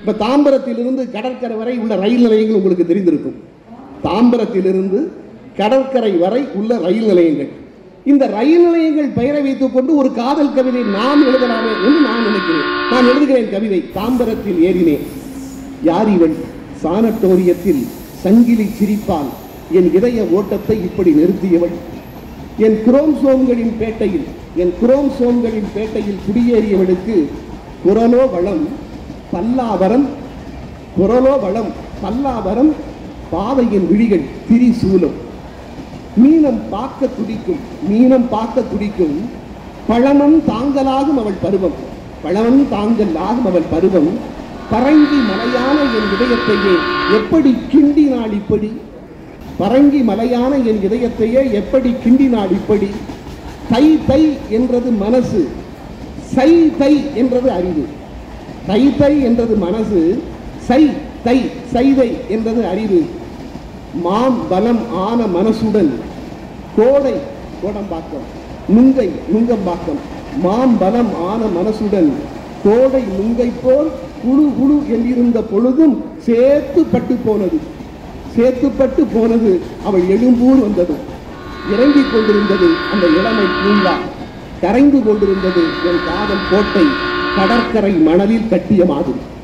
இப்ப தாம்பரத்திலிருந்து கடற்கரை வரை உள்ள ரயில் நிலையங்கள் உங்களுக்கு தெரிந்திருக்கும் தாம்பரத்திலிருந்து கடற்கரை வரை உள்ள ரயில் நிலையங்கள் இந்த ரயில் நிலையங்கள் பெயரை வைத்துக் கொண்டு ஒரு காதல் கவிதை நாம் எழுதலாமே என்று நான் நினைக்கிறேன் நான் எழுதுகிறேன் கவிதை தாம்பரத்தில் ஏறினேன் யார் இவள் சானட்டோரியத்தில் சங்கிலி சிரிப்பால் என் இதய ஓட்டத்தை இப்படி நிறுத்தியவள் என் குரோம்சோம்களின் பேட்டையில் என் குரோம்சோம்களின் பேட்டையில் குடியேறியவளுக்கு குரலோ வளம் பல்லாவரம் குரலோ வளம் பல்லாவரம் பாதையின் விழிகள் திரிசூலம் மீனம் பார்க்க துடிக்கும் மீனம் பார்க்க துடிக்கும் பழமம் தாங்கலாகும் அவள் பருவம் பழமம் தாங்கலாகும் அவள் பருவம் பரங்கி மலையான என் இதயத்தையே எப்படி கிண்டினாள் இப்படி பரங்கி மலையான என் இதயத்தையே எப்படி கிண்டினாள் இப்படி தை தை என்றது மனசு சை தை என்றது அறிவு தை தை என்றது மனசு சை தை சைதை என்றது அறிவு மாம் பலம் ஆன மனசுடன் கோடை கோடம்பாக்கம் நுங்கை நுங்கம்பாக்கம் மாம் பலம் ஆன மனசுடன் கோடை நுங்கை போல் குழு குழு என்றிருந்த பொழுதும் சேர்த்து பட்டு போனது சேர்த்துப்பட்டு போனது அவள் எழும்பூர் வந்தது இறங்கிக் கொண்டிருந்தது அந்த இளமை பூங்கா கரைந்து கொண்டிருந்தது என் காதல் கோட்டை கடற்கரை மணலில் கட்டிய மாதிரி